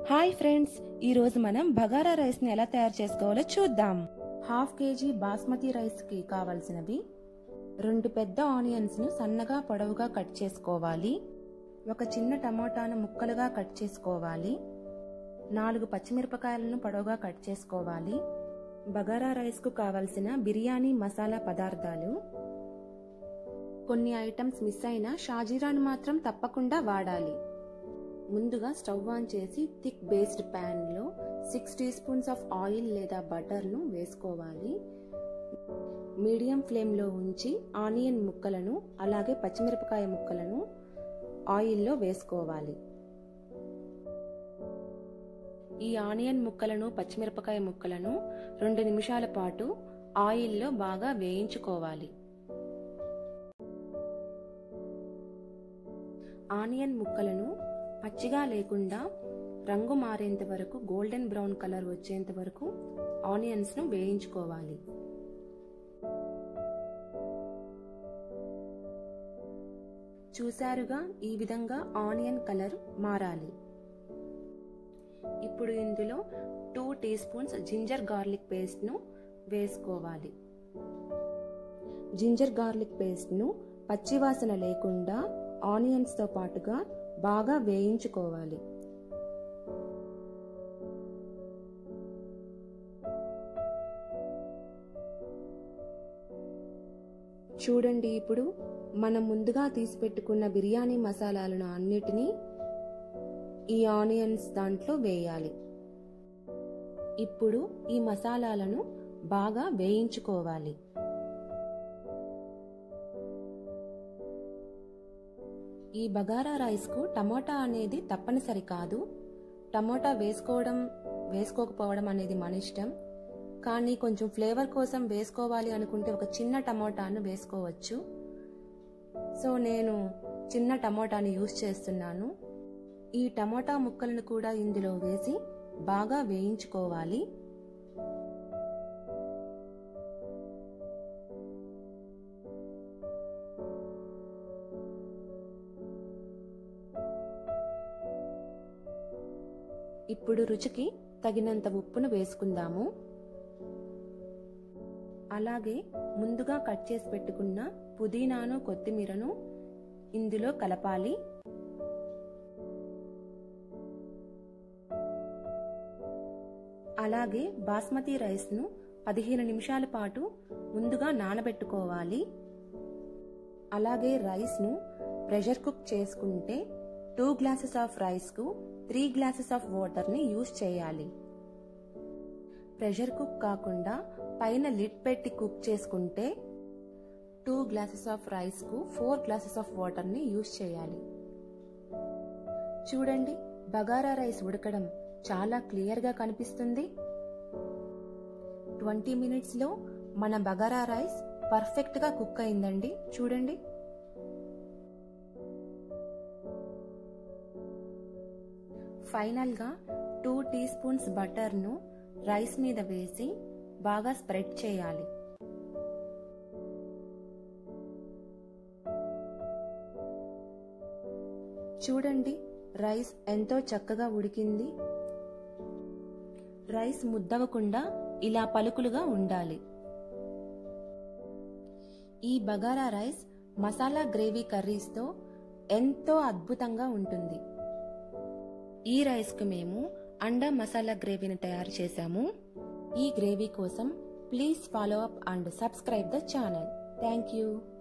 hi friends ఈ రోజు మనం బగారా రైస్ ని ఎలా తయారు చేసుకోవాలో చూద్దాం హాఫ్ కేజీ బాస్మతి రైస్ కి కావలసినవి రెండు పెద్ద ఆనియన్స్ ను సన్నగా పొడవుగా కట్ చేసుకోవాలి ఒక చిన్న టమోటాను ముక్కలుగా కట్ చేసుకోవాలి నాలుగు పచ్చిమిరపకాయలను పొడవుగా కట్ చేసుకోవాలి బగారా రైస్ కు కావలసిన బిర్యానీ మసాలా పదార్థాలు కొన్ని ఐటమ్స్ మిస్ అయినా షాజీరాను మాత్రం తప్పకుండా వాడాలి ముందుగా స్టవ్ ఆన్ చేసి థిక్ బేస్డ్ ప్యాన్లో six teaspoons of oil లేదా బటర్ను వేసుకోవాలి మీడియం ఫ్లేమ్లో ఉంచి ఆనియన్ ముక్కలను అలాగే పచ్చిమిరపకాయ ముక్కలను ఆయిల్లో వేసుకోవాలి ఈ ఆనియన్ ముక్కలను పచ్చిమిరపకాయ ముక్కలను రెండు నిమిషాల పాటు ఆయిల్లో బాగా వేయించుకోవాలి ఆనియన్ ముక్కలను పచ్చిగా లేకుండా రంగు మారేంత వరకు గోల్డెన్ బ్రౌన్ కలర్ వచ్చేంత వరకు ఆనియన్స్ ను వేయించుకోవాలి చూశారుగా ఈ విధంగా ఆనియన్ కలర్ మారాలి ఇప్పుడు ఇందులో two teaspoons ginger garlic paste ను వేసుకోవాలి జింజర్ గార్లిక్ పేస్ట్ ను పచ్చివాసన లేకుండా ఆనియన్స్ తో పాటుగా బాగా వేయించుకోవాలి చూడండి ఇప్పుడు మనం ముందుగా తీసిపెట్టుకున్న బిర్యానీ మసాలాలను అన్నిటినీ ఈ ఆనియన్స్ దాంట్లో వేయాలి ఇప్పుడు ఈ మసాలాలను బాగా వేయించుకోవాలి ఈ బగారా రైస్కు టమోటా అనేది తప్పనిసరి కాదు టమోటా వేసుకోవడం వేసుకోకపోవడం అనేది మన ఇష్టం కానీ కొంచెం ఫ్లేవర్ కోసం వేసుకోవాలి అనుకుంటే ఒక చిన్న టమోటాను వేసుకోవచ్చు సో నేను చిన్న టమోటాని యూస్ చేస్తున్నాను ఈ టమోటా ముక్కలను కూడా ఇందులో వేసి బాగా వేయించుకోవాలి ఇప్పుడు రుచికి తగినంత ఉప్పును వేసుకుందాము అలాగే ముందుగా కట్ చేసి పెట్టుకున్న పుదీనాను కొత్తిమీరను ఇందులో కలపాలి అలాగే బాస్మతి రైస్ను పదిహేను నిమిషాల పాటు ముందుగా నానబెట్టుకోవాలి అలాగే రైస్ను ప్రెషర్ కుక్ చేసుకుంటే టూ గ్లాసెస్ ఆఫ్ రైస్కు త్రీ గ్లాసెస్ ఆఫ్ వాటర్ని యూజ్ చేయాలి ప్రెషర్ కుక్ కాకుండా పైన లిడ్ పెట్టి కుక్ చేసుకుంటే టూ గ్లాసెస్ ఆఫ్ రైస్కు ఫోర్ గ్లాసెస్ ఆఫ్ వాటర్ని యూజ్ చేయాలి చూడండి బగారా రైస్ ఉడకడం చాలా క్లియర్గా కనిపిస్తుంది ట్వంటీ మినిట్స్లో మన బగారా రైస్ పర్ఫెక్ట్గా కుక్ అయిందండి చూడండి ఫైనల్గా టూ టీ స్పూన్స్ బటర్ను రైస్ మీద వేసి బాగా స్ప్రెడ్ చేయాలి చూడండి రైస్ ఎంతో చక్కగా ఉడికింది రైస్ ముద్దవకుండా ఇలా పలుకులుగా ఉండాలి ఈ బగారా రైస్ మసాలా గ్రేవీ కర్రీస్తో ఎంతో అద్భుతంగా ఉంటుంది ఈ రైస్కు మేము అండా మసాలా గ్రేవీని తయారు చేశాము ఈ గ్రేవీ కోసం please follow up and subscribe the channel thank you